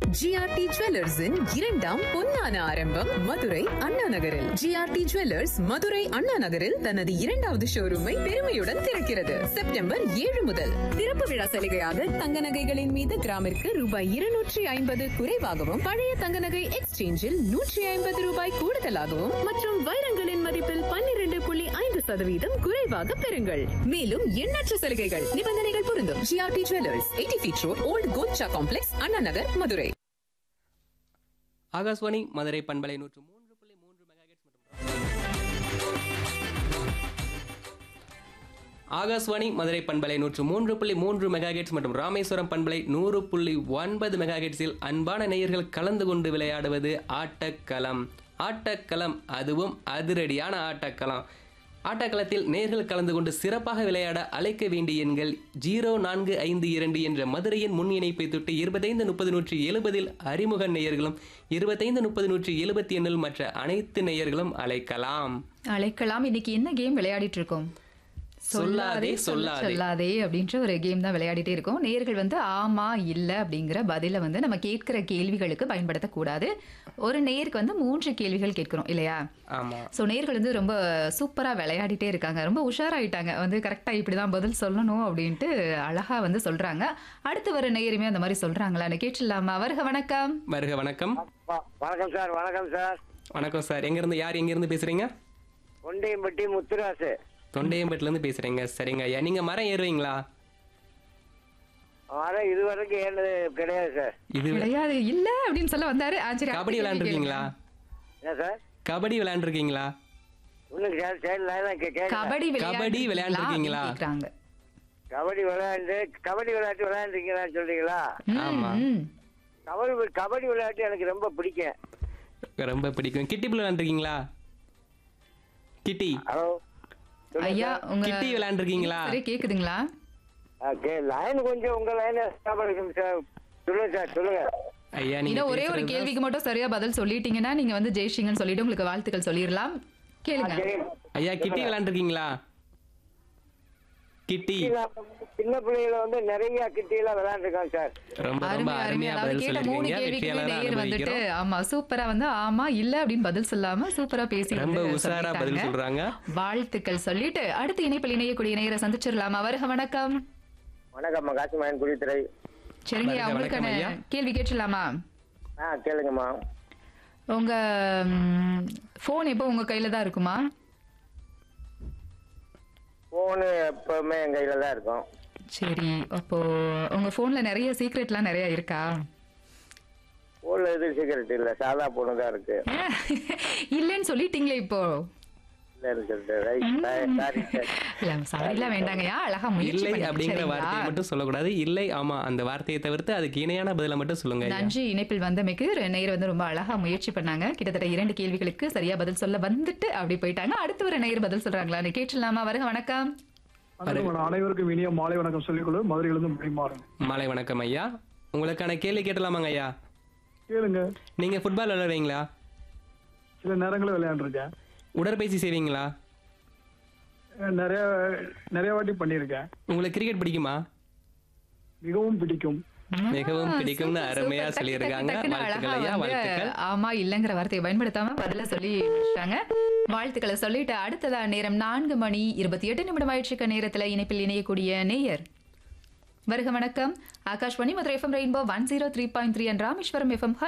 GRT ஜுவல்லர்ஸின் இரண்டாம் பொன்னான ஆரம்பம் மதுரை அண்ணா நகரில் ஜிஆர்டி ஜுவல்லர்ஸ் மதுரை அண்ணா நகரில் தனது இரண்டாவது ஷோரூமை பெருமையுடன் திறக்கிறது செப்டம்பர் ஏழு முதல் திறப்பு விழா சலுகையாக தங்க நகைகளின் மீது கிராமிற்கு ரூபாய் இருநூற்றி ஐம்பது குறைவாகவும் பழைய தங்க நகை எக்ஸ்சேஞ்சில் நூற்றி ஐம்பது ரூபாய் கூடுதலாகவும் மற்றும் வைரங்களின் மதிப்பில் பன்னிரண்டு புள்ளி ஐந்து சதவீதம் குறைவாக பெறுங்கள் மேலும் எண்ணற்ற சலுகைகள் நிபந்தனைகள் பொருந்தும் GRT jewellers eighty feet road old கோச்சா காம்ப்ளெக்ஸ் அண்ணா நகர் மதுரை ஆகாஷ்வாணி மதுரை பண்பலை நூற்று மூன்று புள்ளி மூன்று மெகாஹெட்ஸ் மற்றும் ஆகாஷ்வாணி மதுரை பண்பலை நூற்று மூன்று புள்ளி மூன்று மெகாஹெட்ஸ் மற்றும் ராமேஸ்வரம் பண்பலை நூறு புள்ளி ஒன்பது மெகாஹெட்ஸில் அன்பான நேயர்கள் கலந்து கொண்டு விளையாடுவது ஆட்டக்களம் ஆட்டக்களம் அதுவும் அதிரடியான ஆட்டக்களம் ஆட்டக்களத்தில் நேர்கள் கலந்து கொண்டு சிறப்பாக விளையாட அழைக்க வேண்டிய எண்கள் ஜீரோ நான்கு ஐந்து இரண்டு என்ற மதுரையின் முன் இணைப்பை தொட்டு இருபத்தைந்து முப்பது நூற்றி எழுபதில் அறிமுக நேயர்களும் இருபத்தைந்து முப்பது நூற்றி எழுபத்தி எண்ணில் மற்ற அனைத்து நேயர்களும் அழைக்கலாம் அழைக்கலாம் இன்னைக்கு என்ன கேம் விளையாடிட்டு இருக்கோம் சொல்லாதே, சொல்ல சொல்லாதே. சொல்லாதே அப்படின்ற ஒரு கேம் தான் விளையாடிட்டே இருக்கோம் நேர்கள் வந்து ஆமா இல்ல அப்படிங்கிற பதில வந்து நம்ம கேட்கிற கேள்விகளுக்கு பயன்படுத்தக்கூடாது ஒரு நேருக்கு வந்து மூன்று கேள்விகள் கேட்கிறோம் இல்லையா ஆமா ஸோ நேர்கள் வந்து ரொம்ப சூப்பரா விளையாடிட்டே இருக்காங்க ரொம்ப உஷாராயிட்டாங்க வந்து கரெக்டா இப்படிதான் பதில் சொல்லணும் அப்படின்ட்டு அழகா வந்து சொல்றாங்க அடுத்து வர நேயருமே அந்த மாதிரி சொல்றாங்களான்னு கேட்டுடலாமா வருக வணக்கம் வருக வணக்கம் வ- வணக்கம் சார் வணக்கம் சார் வணக்கம் சார் எங்கேருந்து யார் எங்கேருந்து பேசுறீங்க கொண்டையம்பட்டி முத்துராசு தொண்டையம்பேட்டிலேருந்து பேசுறீங்க சரிங்க ஐயா நீங்க மரம் ஏறுவீங்களா ஆனால் இது வரைக்கும் ஏறினது கிடையாது சார் இது கிடையாது இல்ல அப்படின்னு சொல்ல வந்தாரு ஆ, சரி, அடுத்த கபடி கேள்வி விளையாண்டுருக்கீங்களா என்ன சார் கபடி விளையாண்டுருக்கீங்களா இன்னும் சார் சரி நான் கேளுங்க. கேட்க கபடி கபடி விளையாண்டிருக்கீங்களா? அப்படின்னு கேக்குறாங்க. கபடி விளையாண்டு கபடி விளையாட்டு விளையாண்டுருக்கீங்களான்னு சொல்றீங்களா ம், ஆமா. ம். கபடி வி- கபடி விளையாட்டு எனக்கு ரொம்ப பிடிக்கும் ரொம்ப பிடிக்கும் கிட்டி புல் விளையாண்டுருக்கீங்களா கிட்டி ஹலோ ஐயா உங்க கிட்டி விளையாண்டுருக்கீங்களா சரி கேக்குதுங்களா லைன் கொஞ்சம் உங்க லைன் இருக்கும் சார் சொல்லுங்க சார் சொல்லுங்க ஐயா நீங்க இன்னும் ஒரே ஒரு பேசுறது கேள்விக்கு மட்டும் சரியா பதில் சொல்லிட்டீங்கன்னா நீங்க வந்து ஜெயிச்சிங்கன்னு சொல்லிட்டு உங்களுக்கு வாழ்த்துக்கள் சொல்லிடலாம் கேளுங்க சரி ஐயா கிட்டி விளையாண்டுருக்கீங்களா கிட்டி சின்ன பிள்ளைகள வந்து நிறைய கிட்டியெல்லாம் விளையாண்டுருக்காங்க சார் ரொம்ப ரொம்ப அருமை அருமை அருமையா அதாவது பதில் கேட்ட மூணு சொல்லிருக்கீங்க கேள்விக்குமே வெற்றியாளராக நேயர் வந்துட்டு அனுபவிக்கிறோம் ஆமா சூப்பரா வந்து ஆமா இல்ல அப்படின்னு பதில் சொல்லாம சூப்பரா பேசி ரொம்ப வந்து உஷாரா பதில் சொல்லிட்டாங்க. சொல்றாங்க வாழ்த்துக்கள் சொல்லிட்டு அடுத்து இணைப்பில் இணையக்கூடிய நேயரை சந்திச்சிடலாமா வருக வணக்கம் வணக்கம்மா காசிமாயன் குடித்துறை சரிங்க வணக்கம், உங்களுக்கான ஐயா. கேள்வி கேட்டுடலாமா ஆ கேளுங்கம்மா உங்க ஃபோன் எப்போ உங்க கையில தான் இருக்குமா ஃபோனு எப்பவுமே என் கையில தான் இருக்கும் சரி அப்போ உங்க போன்ல நிறைய சீக்ரெட்லாம் நிறைய இருக்கா ஃபோனில் எதுவும் சீக்கிரட் இல்லை சாதா ஃபோனு தான் இருக்கு இல்லைன்னு சொல்லிட்டீங்களே இப்போ இல்லைன்னு சொல்லிட்டு ரைட் சாரி சார் இல்ல சாரிலாம் வேண்டாங்கய்யா அழகா முயற்சி இல்லை பண்ணி அப்படிங்கிற சரிங்களா? வார்த்தையை மட்டும் சொல்லக்கூடாது இல்லை ஆமா அந்த வார்த்தையை தவிர்த்து அதுக்கு இணையான பதிலை மட்டும் சொல்லுங்க ஐயா. நன்றி இணைப்பில் வந்தமைக்கு நேயர் வந்து ரொம்ப அழகா முயற்சி பண்ணாங்க கிட்டத்தட்ட இரண்டு கேள்விகளுக்கு சரியா பதில் சொல்ல வந்துட்டு அப்படி போயிட்டாங்க அடுத்து ஒரு நேயர் பதில் சொல்றாங்களான்னு கேட்டுலாமா வருக வணக்கம் வணக்கம் மேடம். அனைவருக்கும் இனிய மாலை வணக்கம் சொல்லிக்கொள்ள மதுரையிலிருந்து முடிமாறன் மாலை வணக்கம் ஐயா உங்களுக்கான கேள்வி கேட்டலாமாங்க ஐயா கேளுங்க நீங்க ஃபுட்பால் விளையாடுவீங்களா சில நேரங்களில் விளையாண்டுருக்கேன் உடற்பயிற்சி செய்வீங்களா அஹ் நிறைய நிறைய வாட்டி பண்ணியிருக்கேன் உங்களுக்கு கிரிக்கெட் பிடிக்குமா மிகவும் பிடிக்கும் மிகவும் ஆ, பிடிக்கும்னு சூப்பர், அருமையா சூப்பர். சொல்லியிருக்காங்க டக்கு, டக்குன்னு வாழ்த்துக்கள் அழகா ஐயா வந்து, வாழ்த்துக்கள் ஆமா இல்லங்கிற வார்த்தையை பயன்படுத்தாம பதில சொல்லி முடிச்சிட்டாங்க வாழ்த்துக்களை சொல்லிட்டு அடுத்ததா நேரம் நான்கு மணி இருபத்தி எட்டு நிமிடம் ஆயிடுச்சுக்க நேரத்துல இணைப்பில் இணையக்கூடிய நேயர் வருக வணக்கம் Akashvani Madurai FM rainbow one zero three point three and Rameswaram FM